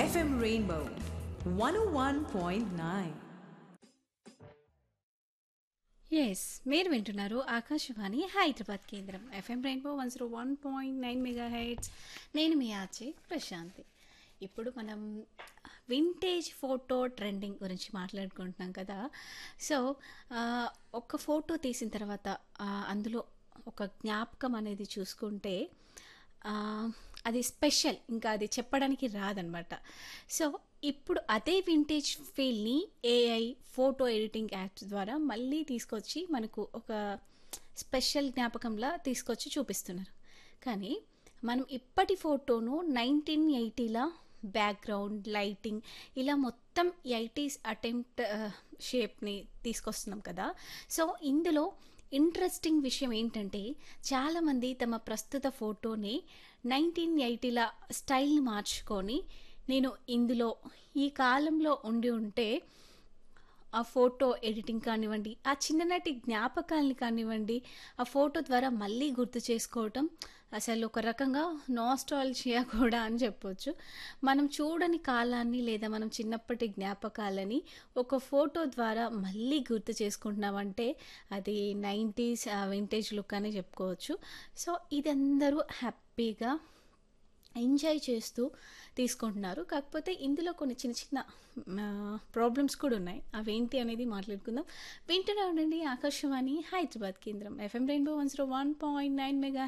FM Rainbow 101.9. Yes మీరు వింటున్నారు ఆకాశవాణి హైదరాబాద్ కేంద్రం FM Rainbow one zero one point nine mega hits నేను మీ ఆచే ప్రశాంతి ఇప్పుడు మనం వింటేజ్ ఫోటో ట్రెండింగ్ గురించి మాట్లాడుకుంటున్నాం కదా సో ఆ, ఒక ఫోటో తీసిన తర్వాత ఆ, అందులో ఒక జ్ఞాపకం అనేది చూసుకుంటే ఆ, అది స్పెషల్ ఇంకా అది చెప్పడానికి రాదనమాట సో ఇప్పుడు అదే వింటేజ్ ఫీల్ని ఏఐ ఫోటో ఎడిటింగ్ యాప్స్ ద్వారా మళ్ళీ తీసుకొచ్చి మనకు ఒక స్పెషల్ జ్ఞాపకంలా తీసుకొచ్చి చూపిస్తున్నారు కానీ మనం ఇప్పటి ఫోటోను నైన్టీన్ ఎయిటీలా బ్యాక్గ్రౌండ్ లైటింగ్ ఇలా మొత్తం ఎయిటీస్ అటెంప్ట్ షేప్ని తీసుకొస్తున్నాం కదా సో ఇందులో ఇంట్రెస్టింగ్ విషయం ఏంటంటే చాలామంది తమ ప్రస్తుత ఫోటోని నైన్టీన్ ఎయిటీల స్టైల్ని మార్చుకొని నేను ఇందులో ఈ కాలంలో ఉండి ఉంటే ఆ ఫోటో ఎడిటింగ్ కానివ్వండి ఆ చిన్ననాటి జ్ఞాపకాలని కానివ్వండి ఆ ఫోటో ద్వారా మళ్ళీ గుర్తు చేసుకోవటం అసలు ఒక రకంగా నాస్టాలజియా కూడా అని చెప్పొచ్చు మనం చూడని కాలాన్ని లేదా మనం చిన్నప్పటి జ్ఞాపకాలని ఒక ఫోటో ద్వారా మళ్ళీ గుర్తు చేసుకుంటున్నామంటే అది నైంటీస్ వింటేజ్ లుక్ అని చెప్పుకోవచ్చు సో ఇదందరూ హ్యాపీగా ఎంజాయ్ చేస్తూ తీసుకుంటున్నారు కాకపోతే ఇందులో కొన్ని చిన్న చిన్న ప్రాబ్లమ్స్ కూడా ఉన్నాయి అవేంటి అనేది మాట్లాడుకుందాం వింటూనే ఉండండి ఆకాశవాణి హైదరాబాద్ కేంద్రం FM Rainbow one zero one point nine mega